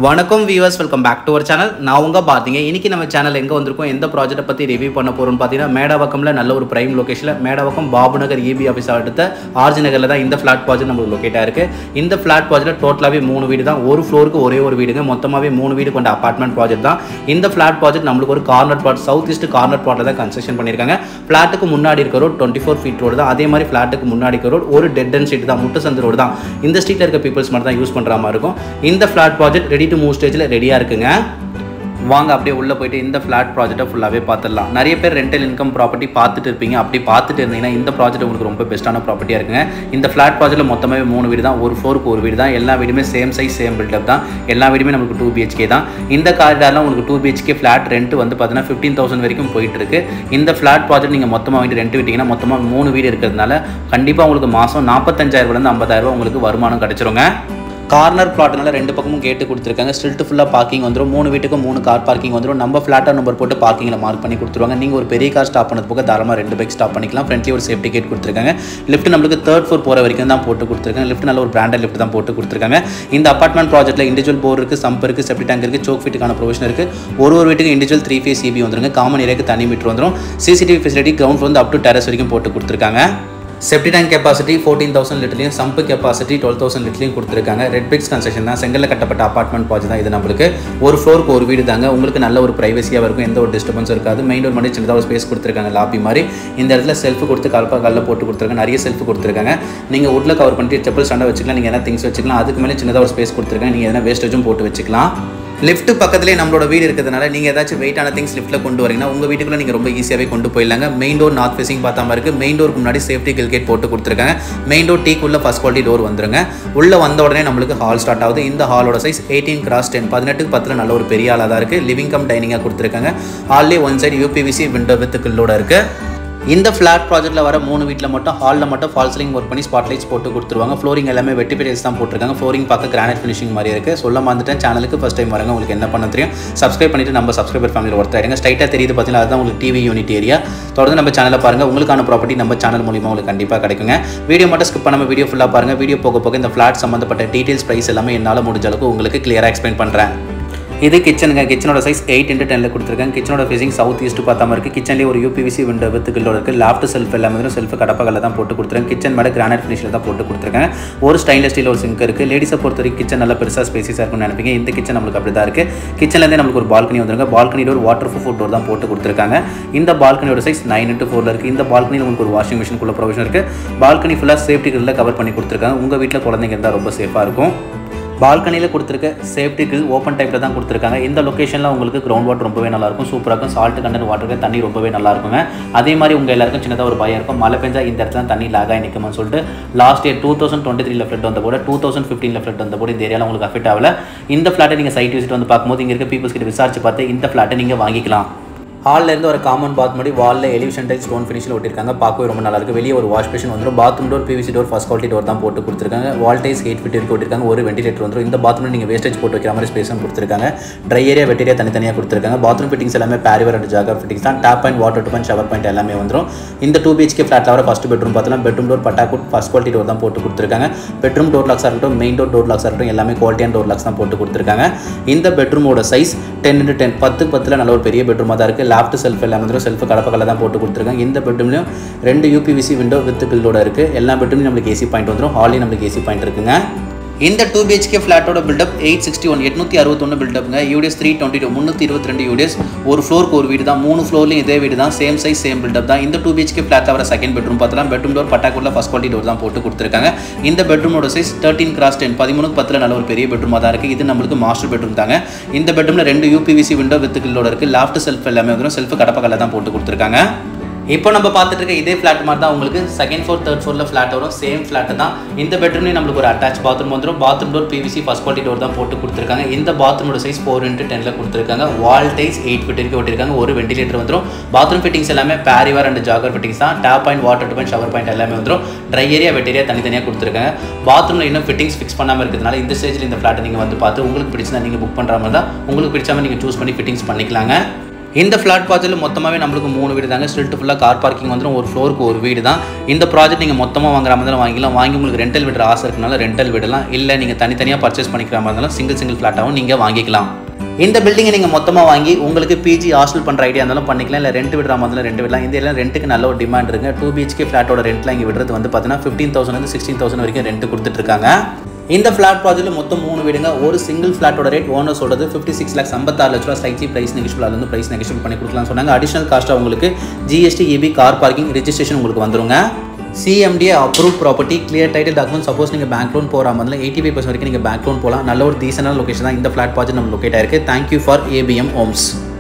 வணக்கம் viewers welcome back to our channel நான் உங்க பார்த்தீங்க இன்னைக்கு நம்ம சேனல் எங்கே வந்திருக்கோம் எந்த ப்ராஜெக்ட்டை பற்றி ரிவ்யூ பண்ண போகிறோம்னு பார்த்தீங்கன்னா மேடாவக்கம்ல நல்ல ஒரு பிரைம் லொகேஷனில் மேடாவக்கம் பாபு நகர் இபி ஆஃபீஸ் அடுத்த ஆர்ஜி நகரில் தான் இந்த ஃப்ளாட் ப்ராஜெக்ட் நம்மளுக்கு லொக்கேட் ஆயிருக்கு இந்த ஃப்ளாட் ப்ராஜெக்ட் டோட்டலாகவே மூணு வீடு தான் ஒரு ஃப்ளோருக்கு ஒரே ஒரு வீடுங்க மொத்தமாகவே மூணு வீடு கொண்ட அப்பார்ட்மெண்ட் ப்ராஜெக்ட் தான் இந்த ஃப்ளாட் ப்ராஜெக்ட் நம்மளுக்கு ஒரு corner plot south east corner ப்ளாட்டில் தான் கன்ஸ்ட்ரக்ஷன் பண்ணியிருக்காங்க ஃப்ளாட்டுக்கு முன்னாடி இருக்க road twenty four feet road தான் அதே மாதிரி ஃப்ளாட்டுக்கு முன்னாடி இருக்க ரோட் ஒரு டெட் அண்ட் ஸ்ட்ரீட் தான் முட்டு சந்து ரோடு தான் இந்த ஸ்ட்ரீட்டில் இருக்க பீப்புள்ஸ் மட்டும் தான் யூஸ் பண்ணுற மாதிரி இருக்கும் இந்த flat project ready to move ஸ்டேஜில் ரெடியாக இருக்குங்க வாங்க அப்படியே உள்ளே போயிட்டு இந்த ஃப்ளாட் ப்ராஜெக்ட்டை ஃபுல்லாகவே பார்த்துடலாம் நிறைய பேர் ரெண்டல் இன்கம் ப்ராப்பர்ட்டி பார்த்துட்டு இருப்பீங்க அப்படி பார்த்துட்டு இருந்தீங்கன்னா இந்த ப்ராஜெக்ட் உங்களுக்கு ரொம்ப பெஸ்ட்டான ப்ராப்பர்ட்டியாக இருக்குங்க இந்த ஃப்ளாட் ப்ராஜெக்ட்டில் மொத்தமாகவே மூணு வீடு தான் ஒரு ஃப்ளோருக்கு ஒரு வீடு தான் எல்லா வீடுமே சேம் சைஸ் சேம் பில்டப் தான் எல்லா வீடுமே நமக்கு டூ பிஹெச்கே தான் இந்த காரிடாரில் உங்களுக்கு டூ பிஹெச்கே ஃப்ளாட் ரெண்ட் வந்து பார்த்தீங்கன்னா ஃபிஃப்டீன் தௌசண்ட் வரைக்கும் போயிட்டு இருக்கு இந்த ஃப்ளாட் ப்ராஜெக்ட் நீங்கள் மொத்தமாக வாங்கிட்டு ரெண்ட் விட்டீங்கன்னா மொத்தமாக மூணு வீடு இருக்கிறதுனால கண்டிப்பாக உங்களுக்கு மாதம் நாற்பத்தஞ்சாயிரம்லேருந்து ஐம்பதாயிரரூபா உங்களுக்கு வருமானம் கிடச்சிருங்க கார்னர் பிளாட்னால ரெண்டு பக்கமும் கேட்டு கொடுத்துருக்காங்க ஸ்ட்ரில்ட் ஃபுல்லாக பார்க்கிங் வந்துடும் மூணு வீட்டுக்கு மூணு கார் பார்க்கிங் வந்துடும் நம்ம ஃப்ளாட்டாக நம்பர் போட்டு பார்க்கிங்கில் மார்க் பண்ணி கொடுத்துருவாங்க நீங்கள் ஒரு பெரிய கார் ஸ்டாப் பண்ணது போக தாராளமாக ரெண்டு பைக் ஸ்டாப் பண்ணிக்கலாம் ஃப்ரண்ட்லி ஒரு சேஃப்டி கேட் கொடுத்துருக்காங்க லிஃப்ட் நம்மளுக்கு தேர்ட் ஃப்ளோர் போகிற வரைக்கும் தான் போட்டு கொடுத்துருக்காங்க லிஃப்ட் நல்ல ஒரு பிராண்டட் லிஃப்ட் தான் போட்டு கொடுத்துருக்காங்க இந்த அப்பார்ட்மெண்ட் ப்ராஜெக்ட்டில் இண்டிவிஜுவல் போர் இருக்குது சம்ப் இருக்குது செப்டி டேங்க் இருக்குது சோக் ஃபீட்டுக்கான ப்ரொவிஷன் இருக்குது ஒரு ஒரு வீட்டுக்கு இண்டிவிஜுவல் த்ரீ ஃபேஸ் சிபி வந்துருங்க காமன் ஏரியாக்கு தனி மீட்டர் வந்துடும் சிசிடிவி ஃபெசிலிட்டி கிரவுண்ட் ஃப்ளோர் வந்து அப் டு டெரஸ் வரைக்கும் போட்டு கொடுத்துருக்காங்க septic tank capacity fourteen thousand லிட்டர்லையும் சம்பு கெப்பாசிட்டி டுவெல் தௌசண்ட் லிட்டர்லையும் கொடுத்துருக்காங்க ரெட் பிக்ஸ் கன்ஸ்ட்ரக்ஷன் தான் செங்கல்ல கட்டப்பட்ட அப்பார்ட்மெண்ட் ப்ராஜெக்ட் தான் இது நம்மளுக்கு ஒரு ஃப்ளோருக்கு ஒரு வீடு தாங்க உங்களுக்கு நல்ல ஒரு ப்ரைவசியாக இருக்கும் எந்த ஒரு டிஸ்டர்பன்ஸும் இருக்காது மெயின் டோர் மட்டும் சின்னதாக ஒரு ஸ்பேஸ் கொடுத்துருக்காங்க லாபி மாதிரி இந்த இடத்துல செல்ஃப் கொடுத்து கல்பா கல்ல போட்டு கொடுத்துருக்காங்க நிறைய செல்ஃப் கொடுத்துருக்காங்க நீங்கள் உட்ல கவர் பண்ணிட்டு செப்பல் ஸ்டாண்டை வச்சுக்கலாம் நீங்கள் என்ன திங்ஸ் வச்சுக்கலாம் அதுக்கு மேலே சின்னதாக ஒரு ஸ்பேஸ் கொடுத்துருக்காங்க நீங்கள் எதனா வேஸ்டேஜும் போட்டு வச்சுக்கலாம் லிஃப்ட் பக்கத்துலேயே நம்மளோட வீடு இருக்கிறதுனால நீங்கள் ஏதாச்சும் வெயிட்டான திங்ஸ் லிஃப்ட்டில் கொண்டு வரீங்கன்னா உங்கள் வீட்டுக்குள்ள நீங்கள் ரொம்ப ஈஸியாகவே கொண்டு போயிடலாங்க மெயின் டோர் நார்த் ஃபேசிங் பார்த்தா மாதிரி இருக்குது மெயின் டோருக்கு முன்னாடி சேஃப்டி கில் கேட் போட்டு கொடுத்துருக்காங்க மெயின் டோர் டீக்குள்ள ஃபஸ்ட் குவாலிட்டி டோர் வந்துருங்க உள்ளே வந்த உடனே நம்மளுக்கு ஹால் ஸ்டார்ட் ஆகுது இந்த ஹாலோட சைஸ் எயிட்டீன் கிராஸ் டென் பதினெட்டுக்கு பத்தில் நல்ல ஒரு பெரிய ஆளாக தான் இருக்குது லிவிங் கம் டைனிங்காக கொடுத்துருக்காங்க ஹால்லே one side U P V C window with கில்லோட இருக்குது இந்த ஃப்ளாட் ப்ராஜெக்ட்டில் வர மூணு வீட்டில் மட்டும் ஹாலில் மட்டும் ஃபால் சீலிங் ஒர்க் பண்ணி ஸ்பாட் லைட்ஸ் போட்டு கொடுத்துருவாங்க ஃப்ளோரிங் எல்லாமே வெட்டி பேரியல்ஸ் தான் போட்டிருக்காங்க ஃப்ளோரிங் பார்க்க கிரானைட் ஃபினிஷிங் மாதிரி இருக்குது சொல்ல மறந்துட்டேன் சேனலுக்கு ஃபஸ்ட் டைம் வரங்க உங்களுக்கு என்ன பண்ண தெரியும் சப்ஸ்கிரைப் பண்ணிட்டு நம்ம சப்ஸ்கிரைபர் ஃபேமிலியில் ஒருத்தர் ஆயிடுங்க ஸ்ட்ரைட்டாக தெரியுது பார்த்தீங்கன்னா அதுதான் உங்களுக்கு டிவி யூனிட் ஏரியா தொடர்ந்து நம்ம சேனலை பாருங்கள் உங்களுக்கான ப்ராப்பர்ட்டி நம்ம சேனல் மூலியமாக உங்களுக்கு கண்டிப்பாக கிடைக்குங்க வீடியோ மட்டும் ஸ்கிப் பண்ணாமல் வீடியோ ஃபுல்லாக பாருங்கள் வீடியோ போக போக இந்த ஃப்ளாட் சம்மந்தப்பட்ட டீட்டெயில்ஸ் ப்ரைஸ் எல்லாமே என்னால் முடிஞ்ச அளவுக்கு உங்களுக்கு கிளியராக எக்ஸ்பிளைன் பண்ணுறேன் இது கிச்சனுங்க கிச்சனோட சைஸ் எயிட் இன்ட்டு டெனில் கொடுத்துருக்கேன் கிச்சனோட ஃபேசிங் சவுத் ஈஸ்ட் பார்த்தாம இருக்குது கிச்சன்லேயே ஒரு யூபிவிசி விண்டோ வித் கில்லோட இருக்குது லாஃப்ட் செல்ஃப் எல்லாமே வந்து செல்ஃப் கடப்பகல்ல தான் போட்டு கொடுத்துருக்கேன் கிச்சன் மேலே கிரானைட் ஃபினிஷில் தான் போட்டு கொடுத்துருக்கேன் ஒரு ஸ்டைன்லெஸ் ஸ்டீல் ஒரு சிங்க் இருக்குது லேடிஸை பொறுத்த வரைக்கும் கிச்சன் நல்லா பெருசாக ஸ்பேசிஸாக இருக்கும்னு நினைப்பீங்க இந்த கிச்சன் நம்மளுக்கு அப்படி தான் இருக்குது கிச்சன்லேருந்தே நம்மளுக்கு ஒரு பால்கனி வந்துருங்க பால்கனி ஒரு வாட்டர் ப்ரூஃப் டோர் தான் போட்டு கொடுத்துருக்காங்க இந்த பால்கனியோட சைஸ் நைன் இன்ட்டு ஃபோரில் இருக்குது இந்த பால்கனியில் உங்களுக்கு ஒரு வாஷிங் மிஷின் ப்ரொவிஷன் இருக்குது பால்கனி ஃபுல்லாக சேஃப்டி கிரில் கவர் பண்ணி கொடுத்துருக்காங்க உங்கள் வீட்டில் குழந்தைங்க இருந்தால் ரொம்ப சேஃபாக இருக்கும் பால்கனியில் கொடுத்துருக்க சேஃப்டி கில் ஓப்பன் டைப்பில் தான் கொடுத்துருக்காங்க இந்த லொக்கேஷனில் உங்களுக்கு கிரவுண்ட் வாட்டர் ரொம்பவே நல்லா இருக்கும் சூப்பராக இருக்கும் சால்ட் கண்டென்ட் வாட்டருக்கு தண்ணி ரொம்பவே நல்லா இருக்குங்க அதே மாதிரி உங்கள் எல்லாருக்கும் சின்னதாக ஒரு பயம் இருக்கும் மழை பெஞ்சா இந்த இடத்துல தண்ணி லாகாக நிற்கும்னு சொல்லிட்டு last year two thousand twenty த்ரீல ஃப்ளட் வந்த போட டூ தௌசண்ட் ஃபிஃப்டீனில் ஃப்ளட் வந்த போட இந்த ஏரியாவில் உங்களுக்கு அஃபெக்ட் ஆகல இந்த ஃப்ளாட்டை நீங்கள் சைட் விசிட் வந்து பார்க்கும்போது இங்கே இருக்க பீப்புள்ஸ் கிட்ட விசாரிச்சு பார்த்து இந்த ஃப்ளாட்டை நீங்கள் வாங்கிக்கலாம் ஹாலில் இருந்து ஒரு காமன் பாத் மாதிரி வாலில் எலிவேஷன் டைப் ஸ்டோன் ஃபினிஷில் ஒட்டிருக்காங்க பார்க்கவே ரொம்ப நல்லா இருக்கு வெளியே ஒரு வாஷ் பேஷன் வந்துடும் bathroom door P V C door first quality door தான் போட்டு கொடுத்துருக்காங்க வால் டைஸ் எயிட் ஃபிட் இருக்கு ஒட்டிருக்காங்க ஒரு வெண்டிலேட்டர் வந்துடும் இந்த பாத்ரூம் நீங்கள் வேஸ்டேஜ் போட்டு வைக்கிற மாதிரி ஸ்பேஸும் கொடுத்துருக்காங்க ட்ரை ஏரியா வெட் ஏரியா தனித்தனியாக கொடுத்துருக்காங்க பாத்ரூம் ஃபிட்டிங்ஸ் எல்லாமே பேரிவர் அண்ட் ஜாகர் ஃபிட்டிங்ஸ் தான் tap and water point shower point எல்லாமே வந்துடும் இந்த டூ பிஹெச்கே ஃப்ளாட்டில் வர ஃபஸ்ட் பெட்ரூம் பார்த்தலாம் பெட்ரூம் டோர் பட்டாக்குட் ஃபஸ்ட் குவாலிட்டி டோர் தான் போட்டு கொடுத்துருக்காங்க பெட்ரூம் டோர் லாக்ஸாக இருக்கட்டும் மெயின் டோர் டோர் லாக்ஸாக இருக்கட்டும் எல்லாமே குவாலிட்டியான டோர் லாக்ஸ் தான் போட்டு கொடுத்துருக்காங்க இந்த பெட்ரூமோட சைஸ் டென் இன்ட்டு டென் பத்துக்கு பத்தில் நல்ல ஒரு பெரிய பெட்ரூமாக தான் இருக்குது லேப்ட் செல்ஃப் எல்லாமே வந்துடும் செல்ஃப் கடப்பக்கல்ல தான் போட்டு கொடுத்துருக்காங்க இந்த பெட்ரூம்லையும் ரெண்டு யூபிவிசி விண்டோ வித் பில்லோட இருக்குது எல்லா பெட்ரூம்லையும் நம்மளுக்கு ஏசி பாயிண்ட் வந்துடும் ஹாலையும் நம்மளுக்கு ஏசி பாயிண்ட் இருக்குங்க இந்த டூ பிஹெச்கே ஃப்ளாட்டோட பில்டப் எயிட் சிக்ஸ்டி ஒன் எட்நூற்றி அறுபத்தொன்று பில்டப்ங்க யூடிஎஸ் த்ரீ டுவெண்ட்டி டூ முந்நூற்றி இருபத்தி ரெண்டு யூடிஎஸ் ஒரு ஃப்ளோருக்கு ஒரு வீடு தான் மூணு ஃப்ளோர்லையும் இதே வீடு தான் சேம் சைஸ் சேம் பில்டப் தான் இந்த டூ பிஹெச்கே ஃப்ளாட்டில் வர செகண்ட் பெட்ரூம் பார்த்தலாம் பெட்ரூம் டோர் பட்டாக்குள்ள ஃபஸ்ட் குவாலிட்டி டோர் தான் போட்டு கொடுத்துருக்காங்க இந்த பெட்ரூமோட சைஸ் தேர்ட்டின் கிராஸ் டென் பதிமூணுக்கு பத்தில் நல்ல ஒரு பெரிய பெட்ரூமாக தான் இருக்குது இது நம்மளுக்கு மாஸ்டர் பெட்ரூம் தாங்க இந்த பெட்ரூமில் ரெண்டு யூபிவிசி விண்டோ வித் கில்லோட இருக்குது லாஃப்ட் செல்ஃப் எல்லாமே வந்துடும் செல்ஃப் கடப்பக்கல்ல தான் போட்டு கொடுத்துருக்காங்க இப்போ நம்ம பார்த்துட்டு இருக்க இதே ஃப்ளாட் மாதிரி தான் உங்களுக்கு செகண்ட் ஃப்ளோர் தேர்ட் ஃப்ளோரில் ஃப்ளாட் வரும் சேம் ஃப்ளாட் தான் இந்த பெட்ரூம்லேயும் நம்மளுக்கு ஒரு அட்டாச் பாத்ரூம் வந்துடும் bathroom door P V C first quality door தான் போட்டு கொடுத்துருக்காங்க இந்த பாத்ரூமோட சைஸ் ஃபோர் இன்ட்டு டெனில் கொடுத்துருக்காங்க வால் டைஸ் எயிட் ஃபிட் வரைக்கும் ஒட்டிருக்காங்க ஒரு வெண்டிலேட்டர் வந்துடும் பாத்ரூம் ஃபிட்டிங்ஸ் எல்லாமே பேரிவர் அண்ட் ஜாகர் ஃபிட்டிங்ஸ் தான் tap point water point shower point எல்லாமே வந்துடும் ட்ரை ஏரியா வெட் ஏரியா தனித்தனியாக கொடுத்துருக்காங்க பாத்ரூமில் இன்னும் ஃபிட்டிங்ஸ் ஃபிக்ஸ் பண்ணாமல் இருக்கிறதுனால இந்த ஸ்டேஜில் இந்த ஃப்ளாட்டை நீங்கள் வந்து பார்த்து உங்களுக்கு பிடிச்சதா நீங்கள் புக் பண்ணுற மாதிரி தான் உங்களுக்கு பிடிச்ச மாதிரி நீங்கள் சூஸ் பண்ணி ஃபிட்டிங்ஸ் பண்ணிக்கலாங்க இந்த ஃப்ளாட் ப்ராஜெக்ட்டில் மொத்தமாகவே நம்மளுக்கு மூணு வீடு தாங்க ஸ்ட்ரில்ட் ஃபுல்லாக கார் பார்க்கிங் வந்துடும் ஒரு ஃப்ளோருக்கு ஒரு வீடு தான் இந்த ப்ராஜெக்ட் நீங்கள் மொத்தமாக வாங்குற மாதிரி வாங்கிக்கலாம் வாங்கி உங்களுக்கு ரெண்டல் விடுற ஆசை இருக்கனால ரெண்டல் விடலாம் இல்லை நீங்கள் தனித்தனியாக பர்ச்சேஸ் பண்ணிக்கிற மாதிரி இருந்தாலும் சிங்கிள் சிங்கிள் ஃப்ளாட்டாகவும் நீங்கள் வாங்கிக்கலாம் இந்த பில்டிங்கை நீங்கள் மொத்தமாக வாங்கி உங்களுக்கு பிஜி ஹாஸ்டல் பண்ணுற ஐடியா இருந்தாலும் பண்ணிக்கலாம் இல்லை ரெண்ட் விடுற மாதிரி ரெண்ட் விடலாம் இந்த எல்லாம் ரெண்ட்டுக்கு நல்ல ஒரு டிமாண்ட் இருக்குங்க டூ பிஹெச்கே ஃப்ளாட்டோட ரெண்ட்லாம் இங்கே விடுறது வந்து பார்த்தீங்கன்னா ஃபிஃப்டீன் தௌசண்ட் சிக்ஸ்டீன் தௌசண்ட் வரைக்கும் ரெண்ட் கொடுத்துட்ருக்காங்க இந்த ஃப்ளாட் ப்ராஜெக்ட்டில் மொத்தம் மூணு வீடுங்க ஒரு சிங்கிள் ஃப்ளாட்டோட ரேட் ஓனர் சொல்றது ஃபிஃப்டி சிக்ஸ் லேக்ஸ் ஐம்பத்தாறு லட்ச ரூபா ஸ்லைட்லி ப்ரைஸ் நெகிஷியபிள் அது வந்து ப்ரைஸ் நெகிஷியபிள் பண்ணி கொடுக்கலாம் சொன்னாங்க அடிஷனல் காஸ்ட்டாக உங்களுக்கு G S T E B car parking registration உங்களுக்கு வந்துருங்க C M D A approve property clear title document suppose நீங்கள் பேங்க் லோன் போகிற மாதிரி எயிட்டி ஃபைவ் பர்சன்ட் வரைக்கும் நீங்கள் பேங்க் லோன் போகலாம் நல்ல ஒரு டீசனான லொக்கேஷன் தான் இந்த ஃப்ளாட் ப்ராஜெக்ட் நம்ம லொக்கேட் ஆயிருக்கு தேங்க்யூ ஃபார் ஏபிஎம் ஹோம்ஸ்